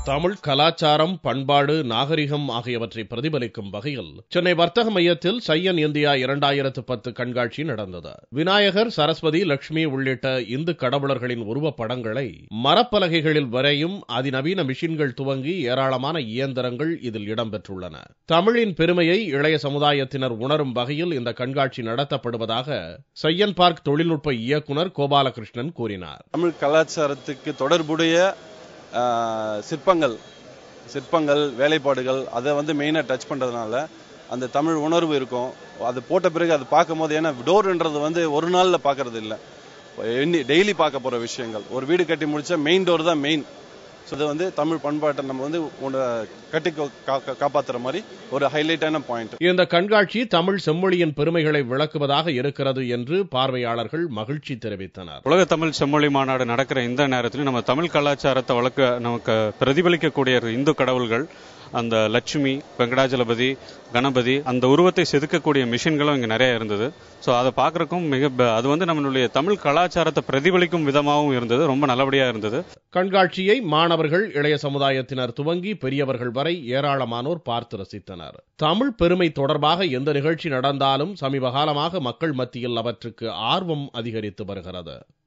தமிழ் கலாச்சாரம் பண்பாடு நாகரிகம் ஆகியவற்றை பிரதிபலிக்கும் வகையில் சென்னை வர்த்தக மையத்தில் சையன் இந்தியா இரண்டாயிரத்து பத்து கண்காட்சி நடந்தது விநாயகர் சரஸ்வதி லட்சுமி உள்ளிட்ட இந்து கடவுளர்களின் உருவப் படங்களை மரப்பலகைகளில் வரையும் அதிநவீன மிஷின்கள் துவங்கி ஏராளமான இயந்திரங்கள் இதில் இடம்பெற்றுள்ளன தமிழின் பெருமையை இளைய சமுதாயத்தினர் உணரும் வகையில் இந்த கண்காட்சி நடத்தப்படுவதாக சையன் பார்க் தொழில்நுட்ப இயக்குனர் கோபாலகிருஷ்ணன் கூறினார் தமிழ் கலாச்சாரத்துக்கு தொடர்புடைய ஆஹ், சிற்பங்கள் சிற்பங்கள் வேலைப்பாடுகள் அதை வந்து மெயினாக டச் பண்ணுறதுனால அந்த தமிழ் உணர்வு இருக்கும் அது போட்ட பிறகு அது பார்க்கும்போது ஏன்னா டோர்ன்றது வந்து ஒரு நாளில் பார்க்கறது இல்லை எண்ணி டெய்லி பார்க்க போகிற விஷயங்கள் ஒரு வீடு கட்டி முடிச்சா மெயின் டோர் தான் மெயின் ஸோ இது வந்து தமிழ் பண்பாட்டை நம்ம வந்து உன்னை கட்டி கா- கா- காப்பாத்துற மாதிரி ஒரு ஹைலைட்டான பாயிண்ட் இந்த கண்காட்சி தமிழ் செம்மொழியின் பெருமைகளை விளக்குவதாக இருக்கிறது என்று பார்வையாளர்கள் மகிழ்ச்சி தெரிவித்தனர் உலக தமிழ் செம்மொழி மாநாடு நடக்கிற இந்த நேரத்தில் நம்ம தமிழ் கலாச்சாரத்தை வளர்க்க நமக்கு பிரதிபலிக்கக்கூடிய இந்து கடவுள்கள் அந்த லட்சுமி வெங்கடாஜலபதி கணபதி அந்த உருவத்தை செதுக்கக்கூடிய மிஷின்களும் இங்கே நிறைய இருந்தது ஸோ அதை பார்க்கறக்கும் மிக ப- அது வந்து நம்மளுடைய தமிழ் கலாச்சாரத்தை பிரதிபலிக்கும் விதமாகவும் இருந்தது ரொம்ப நல்லபடியாக இருந்தது கண்காட்சியை மாணவர்கள் இளைய சமுதாயத்தினர் துவங்கி பெரியவர்கள் வரை ஏராளமானோர் பார்த்து ரசித்தனர் தமிழ் பெருமை தொடர்பாக எந்த நிகழ்ச்சி நடந்தாலும் சமீப காலமாக மக்கள் மத்தியில் அவற்றுக்கு ஆர்வம் அதிகரித்து வருகிறது